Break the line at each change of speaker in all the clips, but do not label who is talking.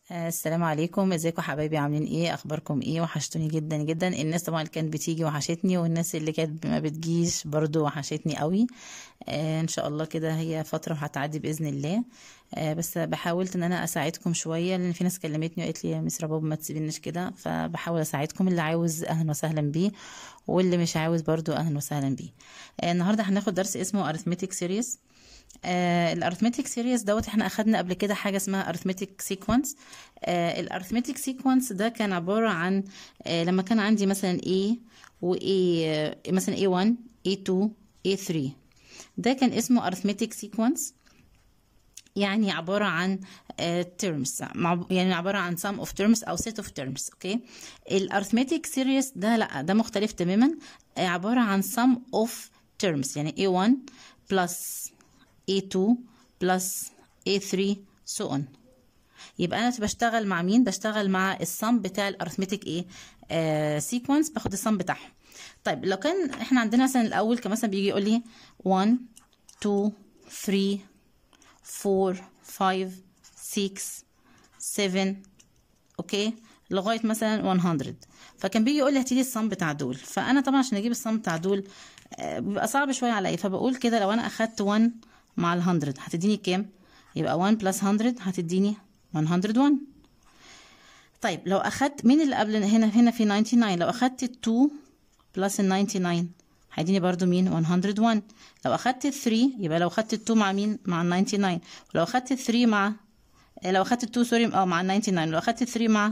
آه، السلام عليكم ازيكم حبايبي عاملين ايه اخباركم ايه وحشتوني جدا جدا الناس طبعا اللي كانت بتيجي وحشتني والناس اللي كانت ما بتجيش برضو وحشتني قوي آه ان شاء الله كده هي فتره هتعدي باذن الله آه بس بحاولت ان انا اساعدكم شويه لان في ناس كلمتني وقالت لي يا مس رباب ما تسيبيناش كده فبحاول اساعدكم اللي عاوز اهلا وسهلا بيه واللي مش عاوز برضو اهلا وسهلا بيه آه النهارده هناخد درس اسمه arithmetic series الارثمتيك سيريز دوت احنا اخدنا قبل كده حاجه اسمها ارثمتيك سيكونس الارثمتيك سيكونس ده كان عباره عن آه لما كان عندي مثلا A و A آه مثلا A1 A2 A3 ده كان اسمه arithmetic sequence يعني عبارة عن uh, terms يعني عبارة عن sum of terms أو set of terms أوكي الارثمتيك سيريز ده لأ ده مختلف تماما عبارة عن sum of terms يعني A1 plus A2 plus A3 so on يبقى انا بشتغل مع مين بشتغل مع الصم بتاع الارثمتيك ايه آه سيكونس باخد الصم بتاعهم طيب لو كان احنا عندنا مثلا الاول كان مثلا بيجي يقول لي 1 2 3 4 5 6 7 اوكي لغايه مثلا 100 فكان بيجي يقول لي هاتي لي الصم بتاع دول فانا طبعا عشان اجيب الصم بتاع دول آه بيبقى صعب شويه عليا فبقول كده لو انا اخدت 1 مع ال 100 هتديني كام يبقى 1 بلس 100 هتديني 101 طيب لو اخدت مين اللي قبل هنا هنا في 99 لو اخدت 2 بلس ال 99 هيديني برضو مين 101 لو اخدت 3 يبقى لو اخدت 2 مع مين مع ال 99 ولو اخدت 3 مع لو اخدت 2 سوري اه مع ال 99 لو اخدت 3 مع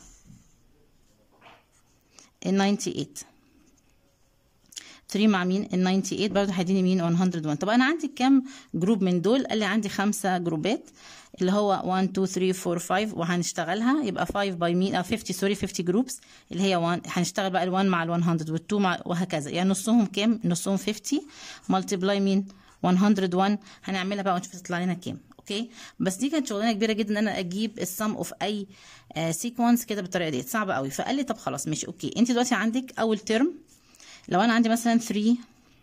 ال 98 3 مع مين ال 98 برضه هيديني مين 101 طب انا عندي كام جروب من دول قال لي عندي خمسة جروبات اللي هو 1 2 3 4 5 وهنشتغلها يبقى 5 باي مين او 50 سوري 50 جروبس اللي هي 1 هنشتغل بقى ال1 مع ال100 وال2 مع وهكذا يعني نصهم كام نصهم 50 ملتبلاي مين 101 هنعملها بقى ونشوف تطلع لنا كام اوكي بس دي كانت شغلانه كبيره جدا ان انا اجيب السم اوف اي سيكونس كده بالطريقه دي صعبه قوي فقال لي طب خلاص ماشي اوكي انت دلوقتي عندك اول ترم لو انا عندي مثلا 3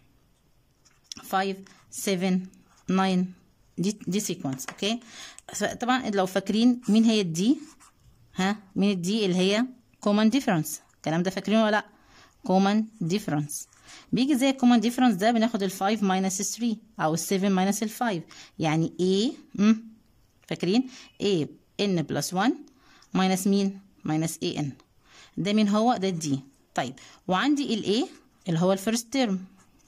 5 7 9 دي دي سيكونس اوكي طبعا لو فاكرين مين هي الدي ها مين الدي اللي هي كومن ديفرنس الكلام ده فاكرينه ولا لا كومن ديفرنس بيجي زي الكومن ديفرنس ده بناخد ال 5 ماينس 3 او ال 7 ماينس ال 5 يعني A مم. فاكرين A n بلس 1 ماينس مين ماينس A n ده مين هو ده الدي طيب وعندي ال A اللي هو الفيرست تيرم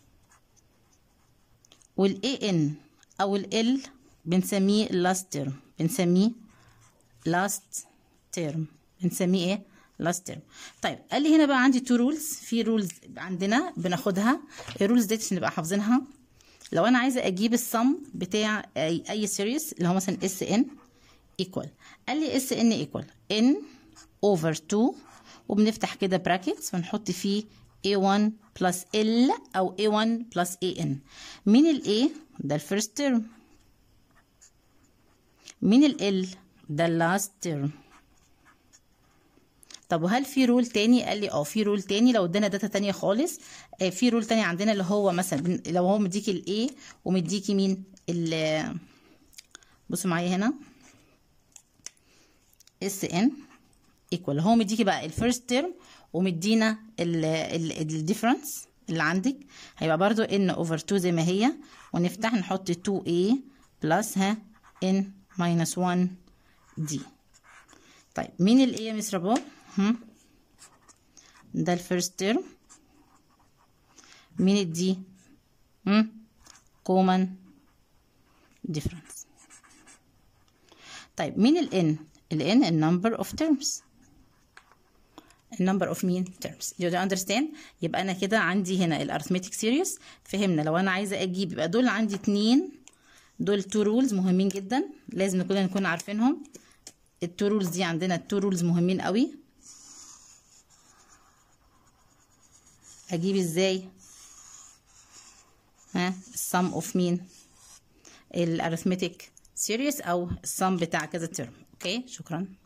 والاي ان او ال بنسميه لاست تيرم بنسميه لاست تيرم بنسميه ايه لاست تيرم طيب قال لي هنا بقى عندي تو رولز في رولز عندنا بناخدها الرولز ديت عشان نبقى حافظينها لو انا عايزه اجيب السم بتاع اي اي سيريس اللي هو مثلا اس ان ايكوال قال لي اس ان ايكوال ان اوفر 2 وبنفتح كده براكتس ونحط فيه A1 plus L أو A1 plus AN مين ال A ده الفيرست تيرم مين ال L ده اللاست تيرم طب وهل في رول تاني قال لي اه في رول تاني لو ادانا داتا تانية خالص آه في رول تاني عندنا اللي هو مثلا لو هو مديكي ال A ومديكي مين ال بصوا معايا هنا اس ان ايكوال هو مديكي بقى الفيرست تيرم ومدينا الديفرنس اللي عندك هيبقى برضو ان اوفر 2 زي ما هي ونفتح نحط 2a بلس ها n minus 1 d طيب مين ال a يا مس رباب ده الفيرست تيرم مين ال d common difference طيب مين ال n ال n النمبر اوف terms النمبر اوف مين terms you understand يبقى انا كده عندي هنا الارثمتيك سيريس فهمنا لو انا عايزه اجيب يبقى دول عندي اتنين دول تو رولز مهمين جدا لازم كلنا نكون عارفينهم التو رولز دي عندنا التو رولز مهمين قوي اجيب ازاي ها السم اوف مين الارثمتيك سيريس او السم بتاع كذا ترم اوكي شكرا